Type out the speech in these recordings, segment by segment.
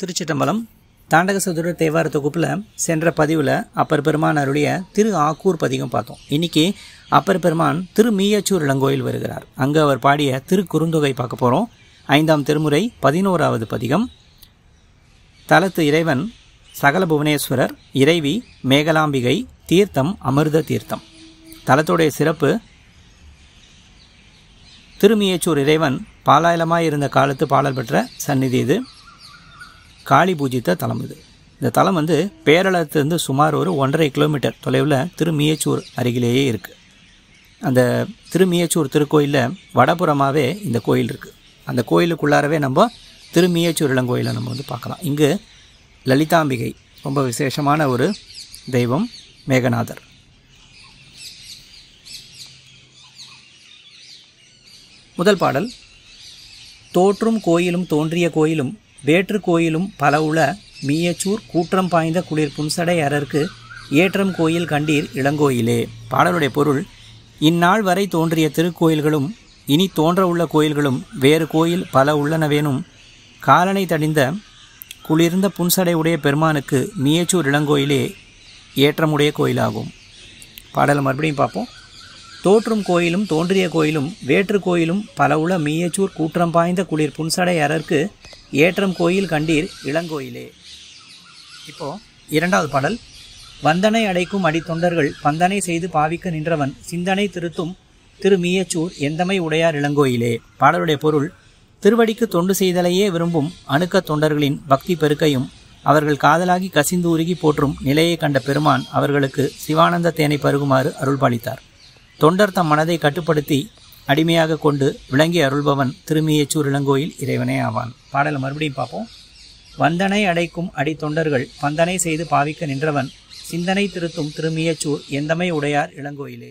திருச்சிட்டம்பலம் தாண்டக சதுர தேவார தொகுப்பில் சென்ற பதிவில் அப்பர் பெருமான் அருடைய திரு ஆக்கூர் பதிகம் பார்த்தோம் இன்னைக்கு அப்பர் பெருமான் திரு மீயச்சூர் இளங்கோயில் வருகிறார் அங்கு அவர் பாடிய திரு குறுந்தொகை பார்க்க போகிறோம் ஐந்தாம் திருமுறை பதினோராவது பதிகம் தலத்து இறைவன் சகல புவனேஸ்வரர் இறைவி மேகலாம்பிகை தீர்த்தம் அமிர்த தீர்த்தம் தலத்துடைய சிறப்பு திருமியச்சூர் இறைவன் பாலாயலமாய் இருந்த காலத்து பாடல் பெற்ற சந்நிதி இது காளி பூஜித்த தலம் இது இந்த தலம் வந்து பேரளத்திலிருந்து சுமார் ஒரு ஒன்றரை கிலோமீட்டர் தொலைவில் திருமியச்சூர் அருகிலேயே இருக்குது அந்த திருமியச்சூர் திருக்கோயிலில் வடபுறமாகவே இந்த கோயில் இருக்குது அந்த கோயிலுக்குள்ளாரவே நம்ம திருமியச்சூர் இளங்கோயிலை நம்ம வந்து பார்க்கலாம் இங்கு லலிதாம்பிகை ரொம்ப விசேஷமான ஒரு தெய்வம் மேகநாதர் முதல் பாடல் தோற்றும் கோயிலும் தோன்றிய கோயிலும் வேற்று கோயிலும் பல உள மீயச்சூர் கூற்றம் பாய்ந்த குளிர் புன்சடை அரற்கு ஏற்றம் கோயில் கண்டீர் இளங்கோயிலே பாடலுடைய பொருள் இந்நாள் வரை தோன்றிய திருக்கோயில்களும் இனி தோன்ற உள்ள கோயில்களும் வேறு கோயில் பல உள்ளனவேனும் காலனை தடிந்த குளிர்ந்த புன்சடை உடைய பெருமானுக்கு மீயச்சூர் இளங்கோயிலே ஏற்றமுடைய கோயிலாகும் பாடலை மறுபடியும் பார்ப்போம் தோற்றும் கோயிலும் தோன்றிய கோயிலும் வேற்று கோயிலும் பல உள மீயச்சூர் கூற்றம் பாய்ந்த குளிர் புன்சடை அரற்கு ஏற்றம் கோயில் கண்டீர் இளங்கோயிலே இப்போ இரண்டாவது பாடல் வந்தனை அடைக்கும் அடித்தொண்டர்கள் பந்தனை செய்து பாவிக்க நின்றவன் சிந்தனை திருத்தும் திரு மீயச்சூர் எந்தமை உடையார் இளங்கோயிலே பாடலுடைய பொருள் திருவடிக்கு தொண்டு செய்தலையே விரும்பும் அணுக்க தொண்டர்களின் பக்தி பெருக்கையும் அவர்கள் காதலாகி கசிந்து உருகி போற்றும் நிலையை கண்ட பெருமான் அவர்களுக்கு சிவானந்த தேனை பருகுமாறு அருள்பாலித்தார் தொண்டர் தம் மனதை கட்டுப்படுத்தி அடிமையாக கொண்டு விளங்கி அருள்பவன் திருமியச்சூர் இளங்கோயில் இறைவனே ஆவான் பாடலை மறுபடியும் பார்ப்போம் வந்தனை அடைக்கும் அடித்தொண்டர்கள் பந்தனை செய்து பாவிக்க நின்றவன் சிந்தனை திருத்தும் திருமியச்சூர் எந்தமை உடையார் இளங்கோயிலே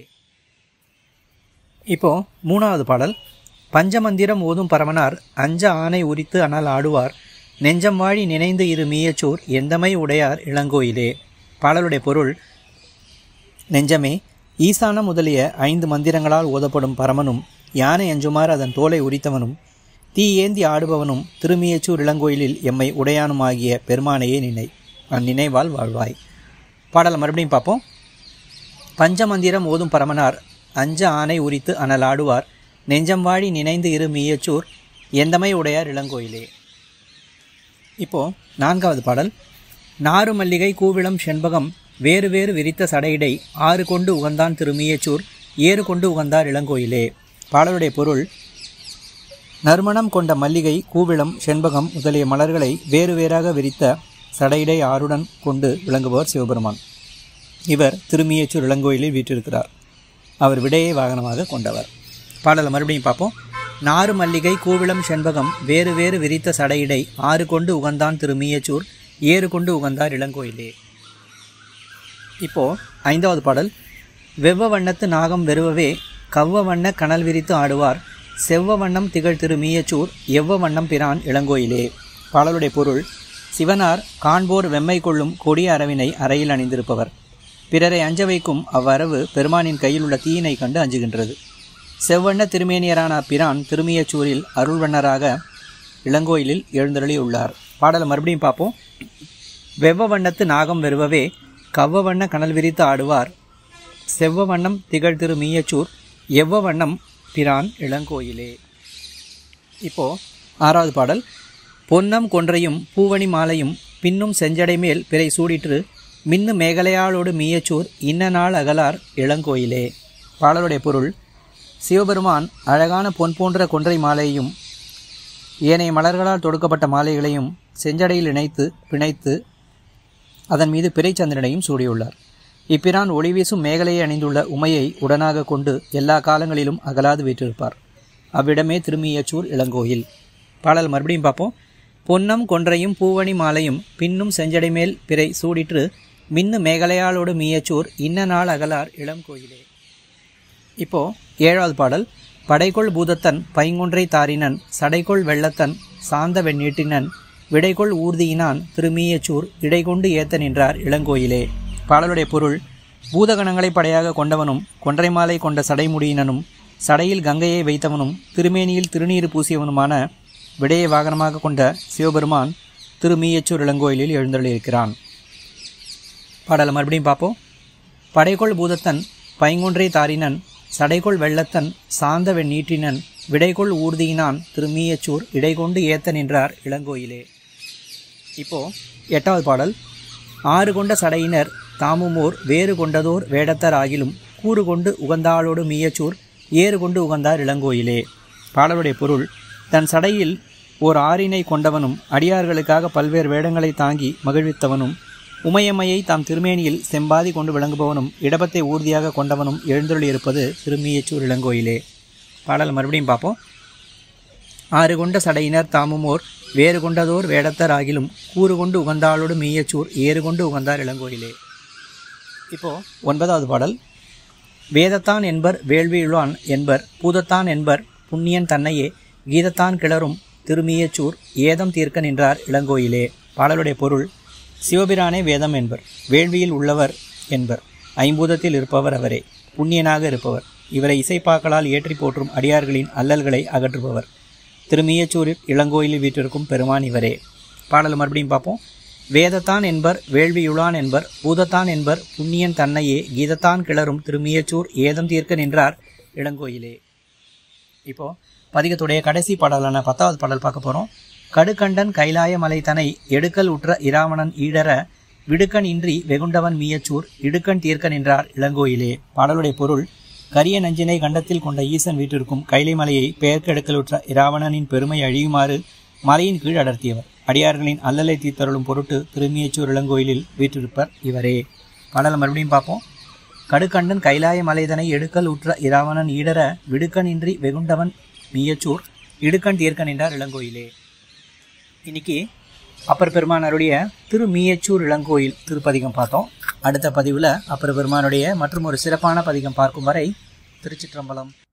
இப்போ மூணாவது பாடல் பஞ்சமந்திரம் ஓதும் பரமனார் அஞ்ச ஆணை உரித்து அனல் ஆடுவார் நெஞ்சம் வாழி நினைந்து இரு மீயச்சூர் எந்தமை உடையார் இளங்கோயிலே பாடலுடைய பொருள் நெஞ்சமே ஈசான முதலிய ஐந்து மந்திரங்களால் ஓதப்படும் பரமனும் யானை அஞ்சுமாறு அதன் தோலை உரித்தவனும் தீ ஏந்தி ஆடுபவனும் திருமியச்சூர் இளங்கோயிலில் எம்மை உடையானுமாகிய பெருமானையே நினை அந்நினைவால் வாழ்வாய் பாடலை மறுபடியும் பார்ப்போம் பஞ்சமந்திரம் ஓதும் பரமனார் அஞ்ச ஆணை உரித்து அனலாடுவார் நெஞ்சம் வாழி நினைந்து இரு மீயச்சூர் எந்தமை உடையார் இளங்கோயிலே இப்போ நான்காவது பாடல் நாறு மல்லிகை கூவிளம் செண்பகம் வேறு வேறு விரித்த சடையிடை ஆறு கொண்டு உகந்தான் திருமியச்சூர் ஏறு கொண்டு உகந்தார் இளங்கோயிலே பாடலுடைய பொருள் நறுமணம் கொண்ட மல்லிகை கூவிளம் செண்பகம் முதலிய மலர்களை வேறு வேறாக விரித்த சடையிடை ஆறுடன் கொண்டு விளங்குபவர் சிவபெருமான் இவர் திருமியச்சூர் இளங்கோயிலில் வீற்றிருக்கிறார் அவர் விடையை வாகனமாக கொண்டவர் பாடலை மறுபடியும் பார்ப்போம் நாறு மல்லிகை கூவிளம் செண்பகம் வேறு வேறு விரித்த சடையிடை ஆறு கொண்டு உகந்தான் திருமியச்சூர் ஏறு கொண்டு உகந்தார் இளங்கோயிலே இப்போ ஐந்தாவது பாடல் வெவ்வ வண்ணத்து நாகம் வெறுவவே கவ்வ வண்ண கனல் விரித்து ஆடுவார் செவ்வ வண்ணம் திகழ் திரு மீயச்சூர் எவ்வ வண்ணம் பிரான் இளங்கோயிலே பாடலுடைய பொருள் சிவனார் காண்போர் வெம்மை கொள்ளும் கொடிய அரவினை அறையில் அணிந்திருப்பவர் பிறரை அஞ்ச வைக்கும் அவ்வரவு பெருமானின் கையில் உள்ள தீயினை கண்டு அஞ்சுகின்றது செவ்வண்ண திருமேனியரான பிரான் திருமியச்சூரில் அருள்வண்ணராக இளங்கோயிலில் எழுந்தருளி உள்ளார் பாடலை மறுபடியும் பார்ப்போம் வெவ்வ வண்ணத்து நாகம் வெறுவவே கவ்வ வண்ண கனல் விரித்து ஆடுவார் செவ்வ வண்ணம் திகழ் திரு மீயச்சூர் எவ்வ வண்ணம் பிரான் இளங்கோயிலே இப்போ ஆறாவது பாடல் பொன்னம் கொன்றையும் பூவணி மாலையும் பின்னும் செஞ்சடை மேல் பிறை சூடிற்று மின்னு மேகலையாளோடு மீயச்சூர் இன்ன நாள் அகலார் இளங்கோயிலே பாடலுடைய பொருள் சிவபெருமான் அழகான பொன் போன்ற கொன்றை மாலையையும் ஏனைய மலர்களால் தொடுக்கப்பட்ட மாலைகளையும் செஞ்சடையில் இணைத்து பிணைத்து அதன் மீது பிறைச்சந்திரனையும் சூடியுள்ளார் இப்பிரான் ஒளிவீசும் மேகலையை அணிந்துள்ள உமையை உடனாக கொண்டு எல்லா காலங்களிலும் அகலாது வீற்றிருப்பார் அவ்விடமே திருமியச்சூர் இளங்கோயில் பாடல் மறுபடியும் பார்ப்போம் பொன்னம் கொன்றையும் பூவணி மாலையும் பின்னும் செஞ்சடை மேல் பிறை சூடிற்று மின்னு மேகலையாளோடு மீயச்சூர் இன்ன நாள் அகலார் இளம் கோயிலே இப்போ ஏழாவது பாடல் படைகொள் பூதத்தன் பைங்குன்றை தாரினன் சடைகொள் வெள்ளத்தன் சாந்த வெண்ணீட்டினன் விடைகொள் ஊர்தியினான் திருமீயச்சூர் இடைகொண்டு ஏத்த நின்றார் இளங்கோயிலே பாடலுடைய பொருள் பூதகணங்களை படையாக கொண்டவனும் கொன்றை மாலை கொண்ட சடைமுடியினனும் சடையில் கங்கையை வைத்தவனும் திருமேனியில் திருநீறு பூசியவனுமான விடையை வாகனமாக கொண்ட சிவபெருமான் திரு மீயச்சூர் இளங்கோயிலில் எழுந்தருளியிருக்கிறான் பாடலை மறுபடியும் பார்ப்போம் படைகொள் பூதத்தன் பைங்குன்றை தாரினன் சடைகொள் வெள்ளத்தன் சாந்தவெண் நீட்டினன் விடைகொள் ஊர்தியினான் திருமீயச்சூர் இடைகொண்டு ஏத்த நின்றார் இளங்கோயிலே இப்போ எட்டாவது பாடல் ஆறு கொண்ட சடையினர் தாமுமோர் வேறு கொண்டதோர் வேடத்தர் ஆகிலும் கூறு கொண்டு உகந்தாளோடு மீயச்சூர் ஏறு கொண்டு உகந்தார் இளங்கோயிலே பாடலுடைய பொருள் தன் சடையில் ஓர் ஆறினை கொண்டவனும் அடியார்களுக்காக பல்வேறு வேடங்களை தாங்கி மகிழ்வித்தவனும் உமையம்மையை தாம் திருமேனியில் செம்பாதி கொண்டு விளங்குபவனும் இடபத்தை ஊர்தியாக கொண்டவனும் எழுந்தருளியிருப்பது திருமீயச்சூர் இளங்கோயிலே பாடல் மறுபடியும் பார்ப்போம் ஆறு கொண்ட சடையினர் தாமுமோர் வேறு கொண்டதோர் வேடத்தர் ஆகிலும் கூறு கொண்டு உகந்தாளோடு மீயச்சூர் ஏறு கொண்டு உகந்தார் இளங்கோயிலே இப்போ ஒன்பதாவது பாடல் வேதத்தான் என்பர் வேள்வியுளான் என்பர் பூதத்தான் என்பர் புண்ணியன் தன்னையே கீதத்தான் கிளறும் திருமீயச்சூர் ஏதம் தீர்க்க நின்றார் இளங்கோயிலே பாடலுடைய பொருள் சிவபிரானே வேதம் என்பர் வேள்வியில் உள்ளவர் என்பர் ஐம்பூதத்தில் இருப்பவர் அவரே புண்ணியனாக இருப்பவர் இவரை இசைப்பாக்களால் ஏற்றி போற்றும் அடியார்களின் அல்லல்களை அகற்றுபவர் திருமீயச்சூரில் இளங்கோயிலில் வீற்றிருக்கும் பெருமான் இவரே பாடல் மறுபடியும் பார்ப்போம் வேதத்தான் என்பர் வேள்வியுளான் என்பர் பூதத்தான் என்பர் புண்ணியன் தன்னையே கீதத்தான் கிளறும் திருமியச்சூர் ஏதம் தீர்க்க நின்றார் இளங்கோயிலே இப்போ பதிகத்துடைய கடைசி பாடலான பத்தாவது பாடல் பார்க்க போறோம் கடுக்கண்டன் கைலாய மலை தனை எடுக்கல் உற்ற இராவணன் ஈடர விடுக்கன் இன்றி வெகுண்டவன் மீயச்சூர் இடுக்கண் தீர்க்க நின்றார் இளங்கோயிலே பாடலுடைய பொருள் கரிய நஞ்சினை கண்டத்தில் கொண்ட ஈசன் வீட்டிற்கும் கைலை மலையை பெயர்க்கெடுக்கலுற்ற இராவணனின் பெருமை அழியுமாறு மலையின் கீழ் அடர்த்தியவர் அடியார்களின் அல்லலை தீர்த்தருளும் பொருட்டு திருமியச்சூர் இளங்கோயிலில் வீற்றிருப்பர் இவரே பாடலை மறுபடியும் பார்ப்போம் கடுக்கண்டன் கைலாய மலைதனை எடுக்கல் உற்ற இராவணன் ஈடர விடுக்கனின்றி வெகுண்டவன் மீயச்சூர் இடுக்கண் தீர்க்க நின்றார் இளங்கோயிலே இன்னைக்கு அப்பர் பெருமானாருடைய திரு மீயச்சூர் இளங்கோயில் திருப்பதிகம் பார்த்தோம் அடுத்த பதிவில் அப்பர் பெருமானுடைய மற்றும் ஒரு சிறப்பான பதிகம் பார்க்கும் வரை திருச்சிற்றம்பலம்